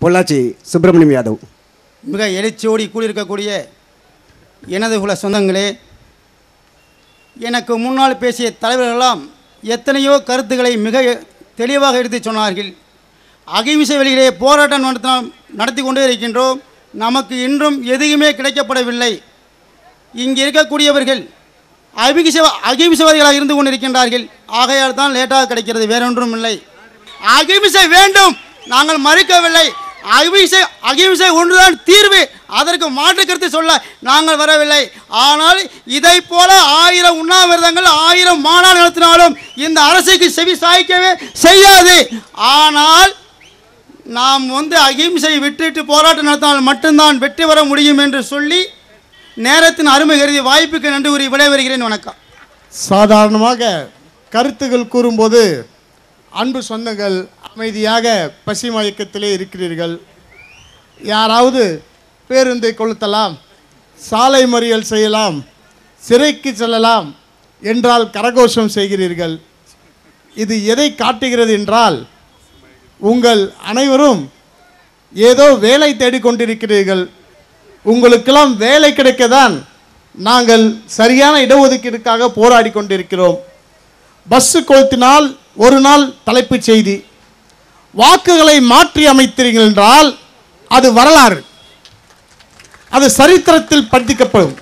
பொள்ளாச்சி சுப்பிரமணியம் யாதவ் மிக எழுச்சியோடி கூடியிருக்கக்கூடிய எனது குல சொந்தங்களே எனக்கு முன்னால் பேசிய தலைவர்களெல்லாம் எத்தனையோ கருத்துக்களை மிக தெளிவாக எடுத்துச் சொன்னார்கள் அகிம்சை வழியிலே போராட்டம் நடத்த நடத்தி கொண்டே இருக்கின்றோம் நமக்கு இன்றும் எதுவுமே கிடைக்கப்படவில்லை இங்கே இருக்கக்கூடியவர்கள் அகிம்சை அகிம்சவாதிகளாக இருந்து கொண்டிருக்கின்றார்கள் ஆகையால் தான் லேட்டாக கிடைக்கிறது வேறொன்றும் இல்லை அகிம்சை வேண்டும் நாங்கள் மறுக்கவில்லை அகிம்சை அகிம்சை ஒன்றுதான் தீர்வு அதற்கு மாற்று கருத்து சொல்ல நாங்கள் வரவில்லை ஆனால் இதை போல ஆயிரம் உண்ணாவிரதங்கள் ஆயிரம் மாநாடு நடத்தினாலும் இந்த அரசுக்கு செவி சாய்க்கவே செய்யாது ஆனால் நாம் வந்து அகிம்சையை விட்டுட்டு போராட்டம் நடத்தினால் மட்டும்தான் வெற்றி பெற முடியும் என்று சொல்லி நேரத்தின் அருமை கருதி வாய்ப்புக்கு நன்றி கூறி விடைபெறுகிறேன் வணக்கம் சாதாரணமாக கருத்துகள் கூறும்போது அன்பு சொந்தங்கள் அமைதியாக பசி மயக்கத்திலே இருக்கிறீர்கள் யாராவது பேருந்தை கொளுத்தலாம் சாலை மறியல் செய்யலாம் சிறைக்கு செல்லலாம் என்றால் கரகோஷம் செய்கிறீர்கள் இது எதை காட்டுகிறது என்றால் உங்கள் அனைவரும் ஏதோ வேலை தேடிக்கொண்டிருக்கிறீர்கள் உங்களுக்கெல்லாம் வேலை கிடைக்க தான் நாங்கள் சரியான இடஒதுக்கீடுக்காக போராடி கொண்டிருக்கிறோம் பஸ்ஸு கொளுத்தினால் ஒரு நாள் தலைப்புச் செய்தி வாக்குகளை மாற்றி அமைத்தீர்கள் என்றால் அது வரலாறு அது சரித்திரத்தில் பதிக்கப்படும்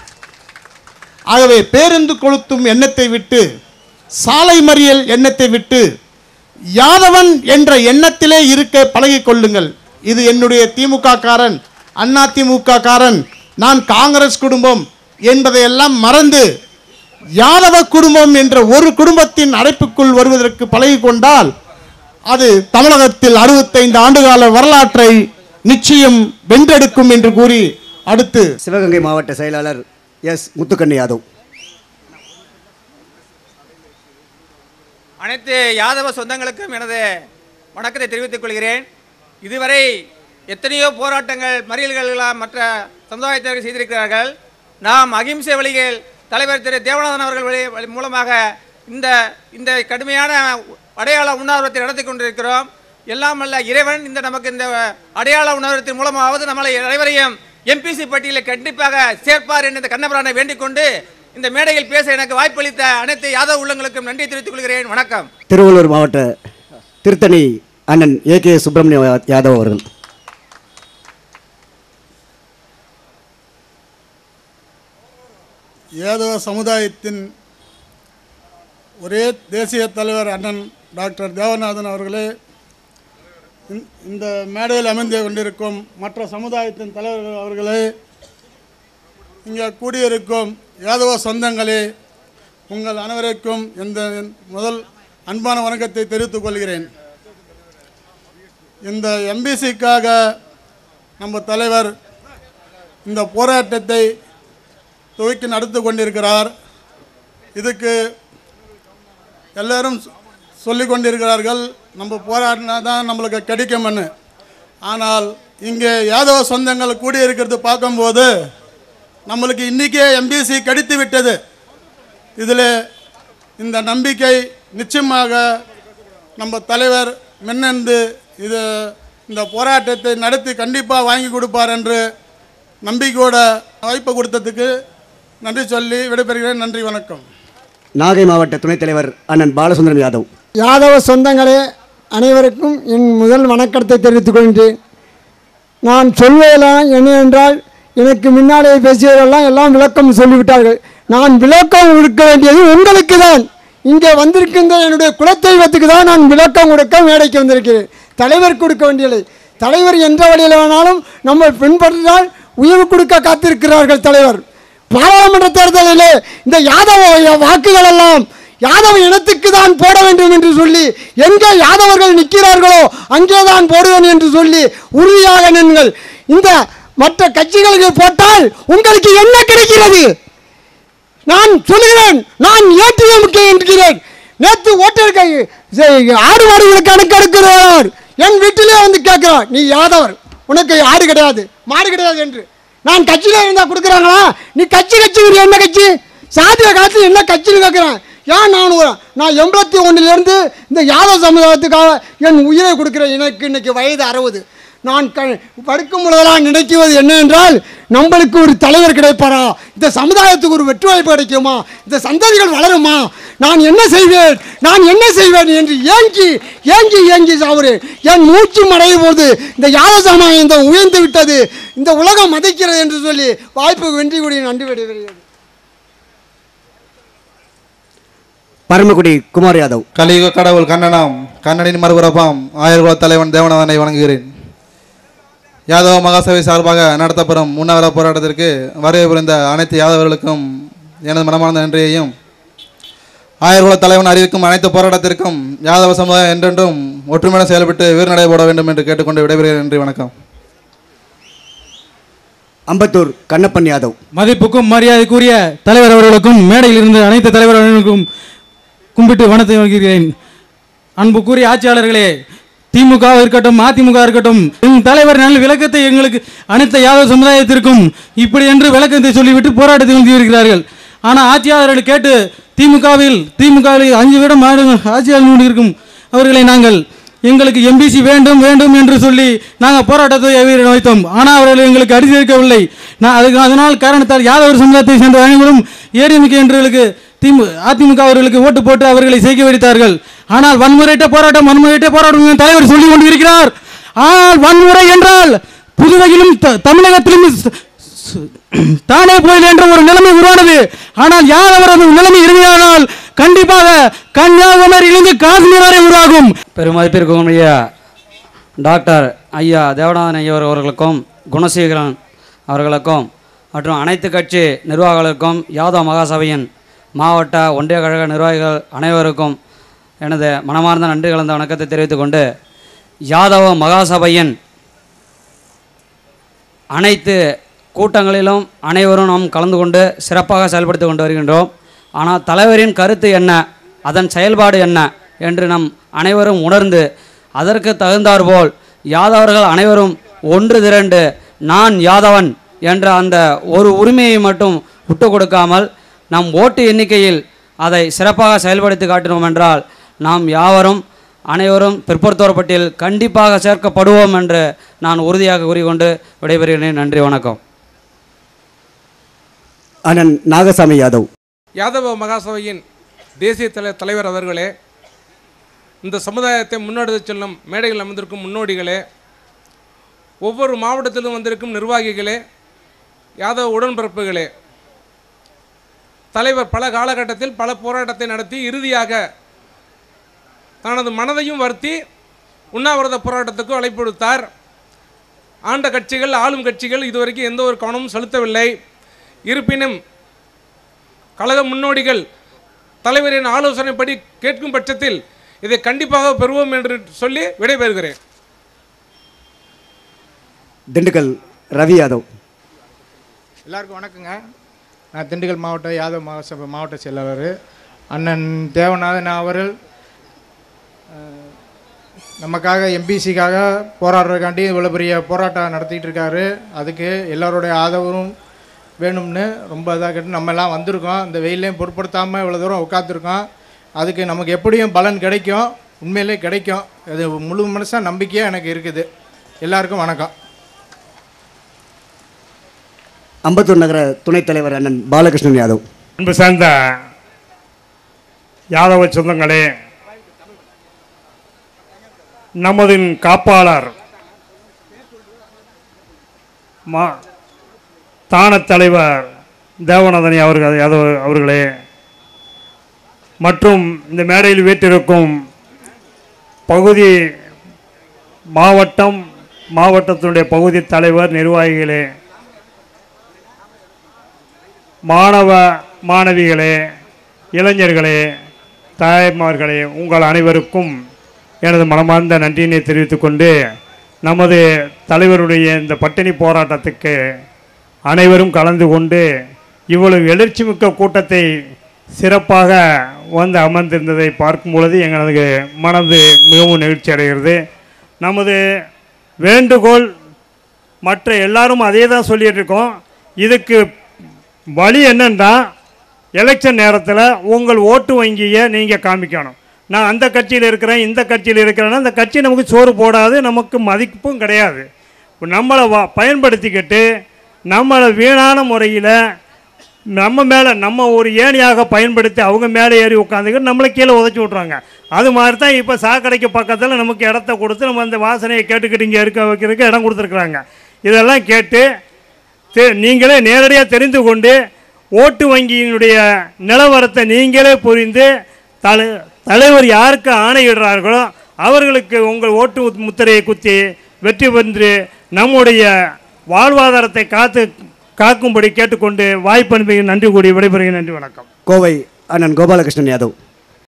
ஆகவே பேருந்து கொளுத்தும் எண்ணத்தை விட்டு சாலை மறியல் எண்ணத்தை விட்டு யாதவன் என்ற எண்ணத்திலே இருக்க பழகிக் கொள்ளுங்கள் இது என்னுடைய திமுக காரன் அண்ணா திமுக காரன் நான் காங்கிரஸ் குடும்பம் என்பதையெல்லாம் மறந்து யாதவ குடும்பம் என்ற ஒரு குடும்பத்தின் அடைப்புக்குள் வருவதற்கு பழகிக் கொண்டால் அது தமிழகத்தில் அறுபத்தைந்து ஆண்டுகால வரலாற்றை நிச்சயம் வென்றெடுக்கும் என்று கூறி அடுத்து சிவகங்கை மாவட்ட செயலாளர் எஸ் முத்துக்கண்ணி யாதவ் அனைத்து யாதவ சொந்தங்களுக்கும் எனது வணக்கத்தை தெரிவித்துக் கொள்கிறேன் இதுவரை எத்தனையோ போராட்டங்கள் மறியல்கள் எல்லாம் மற்ற சமுதாயத்தினர்கள் செய்திருக்கிறார்கள் நாம் அகிம்சை வழிகள் தலைவர் திரு தேவநாதன் அவர்கள் வழி வழி மூலமாக இந்த இந்த கடுமையான அடையாள உண்ணாவிரத்தை நடத்தி கொண்டிருக்கிறோம் எல்லாம் அல்ல இறைவன் இந்த நமக்கு இந்த அடையாள உணர்வத்தின் மூலமாவது நம்மளை அனைவரையும் எம்பிசி பட்டியலில் கண்டிப்பாக சேர்ப்பார் என்று இந்த கண்ணபுரானை வேண்டிக் கொண்டு இந்த மேடையில் பேச எனக்கு வாய்ப்பளித்த அனைத்து யாதவ உள்ளங்களுக்கும் நன்றி தெரிவித்துக் கொள்கிறேன் வணக்கம் திருவள்ளூர் மாவட்ட திருத்தணி அண்ணன் ஏ கே சுப்பிரமணியம் யா- யாதவ் அவர்கள் யாதவ சமுதாயத்தின் ஒரே தேசிய தலைவர் அண்ணன் டாக்டர் தேவநாதன் அவர்களே இந்த- இந்த மேடையில் அமைந்து கொண்டிருக்கும் மற்ற சமுதாயத்தின் தலைவர்கள் அவர்களே இங்கே கூடியிருக்கும் யாதவ சொந்தங்களே உங்கள் அனைவருக்கும் இந்த முதல் அன்பான வணக்கத்தை தெரிவித்துக் கொள்கிறேன் இந்த எம்பிசிக்காக நம்ம தலைவர் இந்த போராட்டத்தை துவக்கி நடத்தி கொண்டிருக்கிறார் இதுக்கு எல்லாரும் சொல்லிக் கொண்டிருக்கிறார்கள் நம்ம போராடினா தான் நம்மளுக்கு கிடைக்கும்னு ஆனால் இங்கே யாதவ சொந்தங்கள் கூடியிருக்கிறது பார்க்கும்போது நம்மளுக்கு இன்றைக்கே எம்பிசி கிடைத்து விட்டது இதில் இந்த நம்பிக்கை நிச்சயமாக நம்ம தலைவர் மின்னந்து இது இந்த போராட்டத்தை நடத்தி கண்டிப்பாக வாங்கி கொடுப்பார் என்று நம்பிக்கையோட வாய்ப்பு கொடுத்ததுக்கு நன்றி சொல்லி விடைபெறுகிறேன் நன்றி வணக்கம் நாகை மாவட்ட துணைத் தலைவர் அண்ணன் பாலசுந்தரம் யாதவ் யாதவ சொந்தங்களே அனைவருக்கும் என் முதல் வணக்கத்தை தெரிவித்துக் கொள்கிறேன் நான் சொல்வதெல்லாம் என்ன என்றால் எனக்கு முன்னாலே பேசியவரெல்லாம் எல்லாம் விளக்கம் சொல்லிவிட்டார்கள் நான் விளக்கம் கொடுக்க வேண்டியது உங்களுக்கு தான் இங்கே வந்திருக்கின்ற என்னுடைய குலதெய்வத்துக்கு தான் நான் விளக்கம் கொடுக்க மேடைக்கு வந்திருக்கிறேன் தலைவர் கொடுக்க வேண்டியதில்லை தலைவர் எந்த வழியில் வேணாலும் நம்ம பின்பற்றினால் உயர்வு கொடுக்க காத்திருக்கிறார்கள் தலைவர் பாராளுமன்ற தேர்தலிலே இந்த யாதவ வாக்குகள் எல்லாம் யாதவ இனத்துக்கு தான் போட வேண்டும் என்று சொல்லி எங்கே யாதவர்கள் நிற்கிறார்களோ அங்கே தான் போடுவேன் என்று சொல்லி உறுதியாக நின்கள் இந்த மற்ற கட்சிகளுக்கு போட்டால் உங்களுக்கு என்ன கிடைக்கிறது நான் சொல்லுகிறேன் நான் ஏடிஎம்கே என்கிறேன் நேற்று ஓட்டருக்கு ஆடு மாடுகளுக்கு கணக்கு எடுக்கிறார் என் வீட்டிலே வந்து கேட்கிறார் நீ யாதவர் உனக்கு ஆடு கிடையாது மாடு கிடையாது என்று நான் கட்சியில இருந்தா கொடுக்குறாங்களா நீ கட்சி கட்சி என்ன கட்சி சாதிய காலத்தில் என்ன கட்சின்னு கேட்குறேன் ஏன் நான் ஒரு- நான் எண்பத்தி ஒன்றிலிருந்து இந்த யாதவ சமுதாயத்துக்காக என் உயிரை கொடுக்குறேன் எனக்கு இன்னைக்கு வயது அறுபது நான் க படுக்கும் பொழுதெல்லாம் நினைக்குவது என்ன என்றால் நம்மளுக்கு ஒரு தலைவர் கிடைப்பாரா இந்த சமுதாயத்துக்கு ஒரு வெற்றி வாய்ப்பு கிடைக்குமா இந்த சந்ததிகள் வளருமா நான் என்ன செய்வேன் நான் என்ன செய்வேன் என்று ஏங்கி ஏங்கி ஏங்கி சாவுறேன் என் மூச்சு மடைய போது இந்த யாத சமாயம் உயர்ந்து விட்டது இந்த உலகம் மதிக்கிறது என்று சொல்லி வாய்ப்பு வென்றி கூடிய நன்றி விடைபெறுகிறது பரமக்குடி குமார் யாதவ் கலியுக கடவுள் கண்ணனாம் கண்ணனின் மறுபுறப்பாம் ஆயர்குல தலைவன் தேவநாதனை வணங்குகிறேன் யாதவ மகாசபை சார்பாக நடத்தப்படும் உண்ணாவிர போராட்டத்திற்கு வருகை புரிந்த அனைத்து யாதவர்களுக்கும் எனது மனமார்ந்த நன்றியையும் ஆயர்குல தலைவன் அறிவிக்கும் அனைத்து போராட்டத்திற்கும் யாதவ சமுதாயம் என்றென்றும் ஒற்றுமையுடன் செயல்பட்டு வீரநடை போட வேண்டும் என்று கேட்டுக்கொண்டு விடைபெறுகிறேன் நன்றி வணக்கம் அம்பத்தூர் கண்ணப்பன் யாதவ் மதிப்புக்கும் மரியாதைக்குரிய தலைவர் அவர்களுக்கும் மேடையில் இருந்து அனைத்து தலைவர் அவர்களுக்கும் கும்பிட்டு வணத்தை வைக்கிறேன் அன்புக்குரிய ஆட்சியாளர்களே திமுக இருக்கட்டும் அதிமுக இருக்கட்டும் என் தலைவர் நல்ல விளக்கத்தை எங்களுக்கு அனைத்து யாதவ சமுதாயத்திற்கும் இப்படி என்று விளக்கத்தை சொல்லிவிட்டு போராட்டத்தை வந்து இருக்கிறார்கள் ஆனால் ஆட்சியாளர்கள் கேட்டு திமுகவில் திமுகவில் அஞ்சு விடம் ஆடு ஆட்சியாளர் இருக்கும் அவர்களை நாங்கள் எங்களுக்கு எம்பிசி வேண்டும் வேண்டும் என்று சொல்லி நாங்கள் போராட்டத்தை எவ்விட வைத்தோம் ஆனால் அவர்கள் எங்களுக்கு அடித்திருக்கவில்லை நான் அதுக்கு அதனால் காரணத்தால் யாதவர் சமுதாயத்தை சேர்ந்த அனைவரும் ஏடிஎம்கே என்றவர்களுக்கு திமு அதிமுக அவர்களுக்கு ஓட்டு போட்டு அவர்களை செய்ய வைத்தார்கள் ஆனால் வன்முறையிட்ட போராட்டம் வன்முறையிட்ட போராட்டம் என் தலைவர் சொல்லிக் கொண்டிருக்கிறார் ஆனால் வன்முறை என்றால் புதுவையிலும் த- தமிழகத்திலும் ச- ச- தானே போயில் என்ற ஒரு நிலைமை உருவானது ஆனால் யார் அவரது நிலைமை இறுதியானால் கண்டிப்பாக கன்னியாகுமரியிலிருந்து காஷ்மீர் வரை உருவாகும் பெருமதிப்பிற்குரிய டாக்டர் ஐயா தேவநாதன் ஐயா அவர்களுக்கும் குணசேகரன் அவர்களுக்கும் மற்றும் அனைத்து கட்சி நிர்வாகிகளுக்கும் யாதவ மகாசபையின் மாவட்ட ஒன்றிய கழக நிர்வாகிகள் அனைவருக்கும் எனது மனமார்ந்த நன்றி கலந்த வணக்கத்தை தெரிவித்துக் கொண்டு யாதவ மகாசபையின் அனைத்து கூட்டங்களிலும் அனைவரும் நாம் கலந்து கொண்டு சிறப்பாக செயல்படுத்தி கொண்டு வருகின்றோம் ஆனால் தலைவரின் கருத்து என்ன அதன் செயல்பாடு என்ன என்று நம் அனைவரும் உணர்ந்து அதற்கு தகுந்தாற்போல் யாதவர்கள் அனைவரும் ஒன்று திரண்டு நான் யாதவன் என்ற அந்த ஒரு உரிமையை மட்டும் விட்டு கொடுக்காமல் நம் ஓட்டு எண்ணிக்கையில் அதை சிறப்பாக செயல்படுத்தி காட்டினோம் என்றால் நாம் யாவரும் அனைவரும் பிற்படுத்தோர் பட்டியல் கண்டிப்பாக சேர்க்கப்படுவோம் என்று நான் உறுதியாக கூறிக்கொண்டு விடைபெறுகிறேன் நன்றி வணக்கம் அண்ணன் நாகசாமி யாதவ் யாதவ மகாசபையின் தேசிய தலை தலைவர் அவர்களே இந்த சமுதாயத்தை முன்னெடுத்துச் செல்லும் மேடையில் அமர்ந்திருக்கும் முன்னோடிகளே ஒவ்வொரு மாவட்டத்திலும் வந்திருக்கும் நிர்வாகிகளே யாதவ உடன்பிறப்புகளே தலைவர் பல காலகட்டத்தில் பல போராட்டத்தை நடத்தி இறுதியாக தனது மனதையும் வருத்தி உண்ணாவிரத போராட்டத்துக்கு அழைப்பு விடுத்தார் ஆண்ட கட்சிகள் ஆளும் கட்சிகள் இதுவரைக்கும் எந்த ஒரு கவனமும் செலுத்தவில்லை இருப்பினும் கழக முன்னோடிகள் தலைவரின் ஆலோசனைப்படி கேட்கும் பட்சத்தில் இதை கண்டிப்பாக பெறுவோம் என்று சொல்லி விடைபெறுகிறேன் திண்டுக்கல் ரவி யாதவ் எல்லாருக்கும் வணக்கங்க நான் திண்டுக்கல் மாவட்ட யாதவ மகாசபை மாவட்ட செயலாளர் அண்ணன் தேவநாதன் அவர்கள் அஹ், நமக்காக எம்பிசிக்காக போராடுறதுக்காண்டி இவ்வளோ பெரிய போராட்டம் நடத்திட்டு இருக்காரு அதுக்கு எல்லாருடைய ஆதரவும் வேணும்னு ரொம்ப இதாக கேட்டு நம்ம எல்லாம் வந்திருக்கோம் இந்த வெயிலையும் பொருட்படுத்தாமல் இவ்வளோ தூரம் உட்காந்துருக்கோம் அதுக்கு நமக்கு எப்படியும் பலன் கிடைக்கும் உண்மையிலே கிடைக்கும் அது முழு மனசாக நம்பிக்கையாக எனக்கு இருக்குது எல்லாருக்கும் வணக்கம் அம்பத்தூர் நகர துணைத் தலைவர் அண்ணன் பாலகிருஷ்ணன் யாதவ் அன்பு சார்ந்த யாதவ சொந்தங்களே நமதின் காப்பாளர் மா தானத் தலைவர் தேவநாதனி அவர்கள் யாதவ அவர்களே மற்றும் இந்த மேடையில் வீட்டிருக்கும் பகுதி மாவட்டம் மாவட்டத்தினுடைய பகுதி தலைவர் நிர்வாகிகளே மாணவ மாணவிகளே இளைஞர்களே தாய்மார்களே உங்கள் அனைவருக்கும் எனது மனமார்ந்த நன்றியினை தெரிவித்துக்கொண்டு நமது தலைவருடைய இந்த பட்டினி போராட்டத்துக்கு அனைவரும் கலந்து கொண்டு இவ்வளவு எழுச்சி மிக்க கூட்டத்தை சிறப்பாக வந்து அமர்ந்திருந்ததை பார்க்கும் பொழுது எங்களது மனது மிகவும் நெகிழ்ச்சி அடைகிறது நமது வேண்டுகோள் மற்ற எல்லாரும் அதே தான் சொல்லிட்டு இருக்கோம் இதுக்கு வழி என்னன்னா எலெக்ஷன் நேரத்தில் உங்கள் ஓட்டு வங்கியை நீங்கள் காமிக்கணும் நான் அந்த கட்சியில் இருக்கிறேன் இந்த கட்சியில் இருக்கிறேன்னா அந்த கட்சி நமக்கு சோறு போடாது நமக்கு மதிப்பும் கிடையாது நம்மளை வா பயன்படுத்திக்கிட்டு நம்மளை வீணான முறையில் நம்ம மேலே நம்ம ஒரு ஏணியாக பயன்படுத்தி அவங்க மேலே ஏறி உட்காந்துக்கிட்டு நம்மளை கீழே உதச்சி விட்றாங்க அது மாதிரி தான் இப்போ சாக்கடைக்கு பக்கத்தில் நமக்கு இடத்த கொடுத்து நம்ம அந்த வாசனையை கேட்டுக்கிட்டு இங்கே இருக்க வைக்கிறதுக்கு இடம் கொடுத்துருக்குறாங்க இதெல்லாம் கேட்டு தெ- நீங்களே நேரடியாக தெரிந்து கொண்டு ஓட்டு வங்கியினுடைய நிலவரத்தை நீங்களே புரிந்து தலை தலைவர் யாருக்கு ஆணையிடுறார்களோ அவர்களுக்கு உங்கள் ஓட்டு முத்திரையை குத்தி வெற்றி பெற்று நம்முடைய வாழ்வாதாரத்தை காத்து காக்கும்படி கேட்டுக்கொண்டு வாய்ப்பு அனுப்பி நன்றி கூடி விடைபெறுகிறேன் நன்றி வணக்கம் கோவை அண்ணன் கோபாலகிருஷ்ணன் யாதவ்